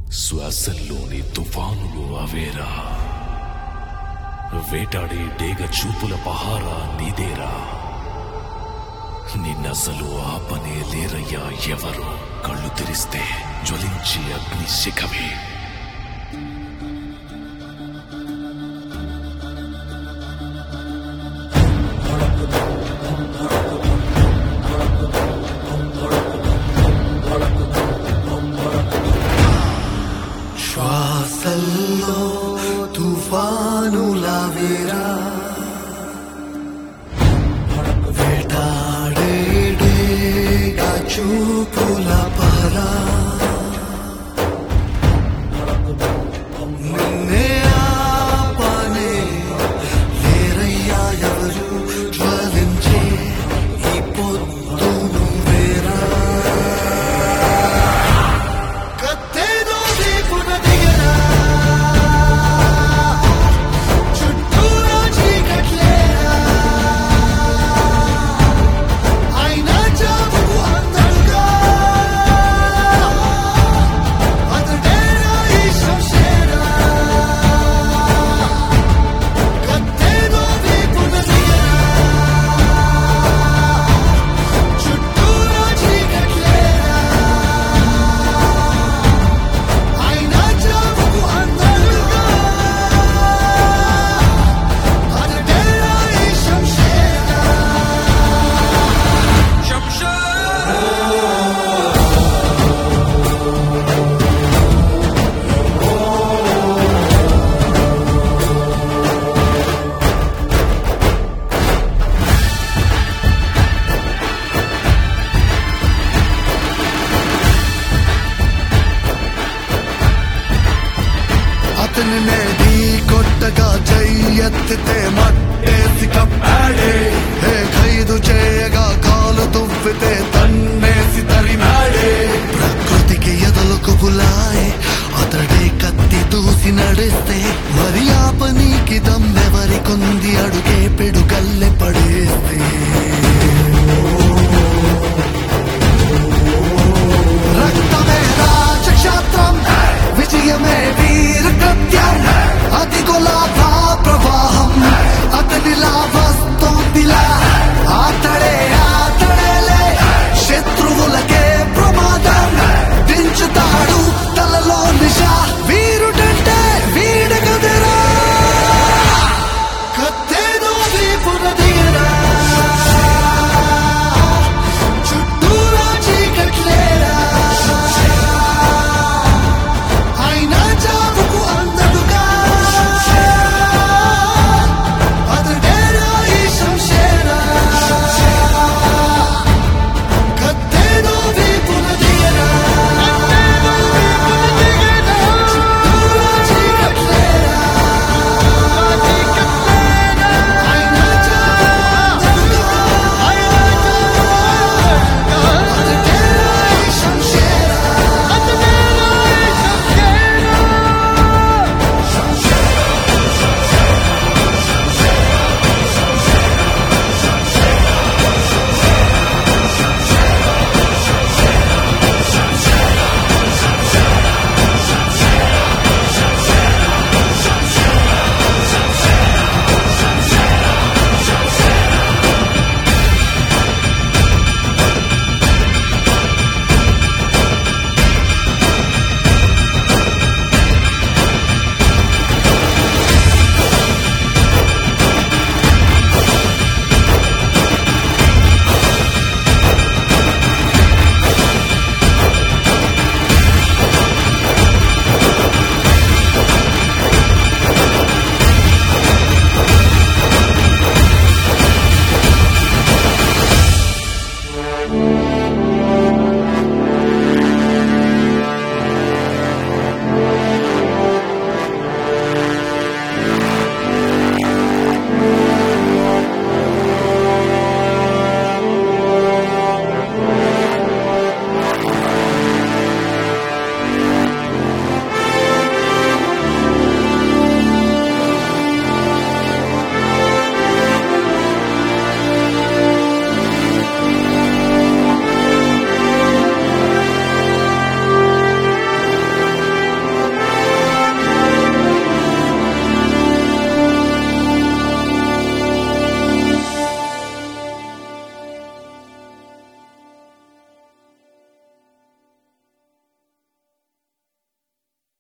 శ్వాసల్లోని తుఫానులు అవేరా వేటాడే డేగ చూపుల పహారా నీదేరా నిన్నసలు ఆపనే లేరయ్యా ఎవరు కళ్ళు తెరిస్తే జ్వలించే అగ్ని శిఖమే శ్వాసల్లో తుఫానుల వేరా వేటాడేడేగా చూపుల పరా నిన్నే ఆపనే లేరయ్యా ఎవరు జ్వలించే ఈ పొద్దును వేరా కత్తేదో దీపున దిగరా చుట్టూరా చీకట్లేరా అయినా చావుకు అందరుగా అతడేరా ఈ శంషేరా కత్తేదో దీపున దిగరా చుట్టూరా చీకట్లేరా అయినా చావుకు అందరుగా అతడేరా ఈ శంషేరా అతని నేడి కొట్టగా చెయ్యెత్తితే మట్టేసి కప్పాడే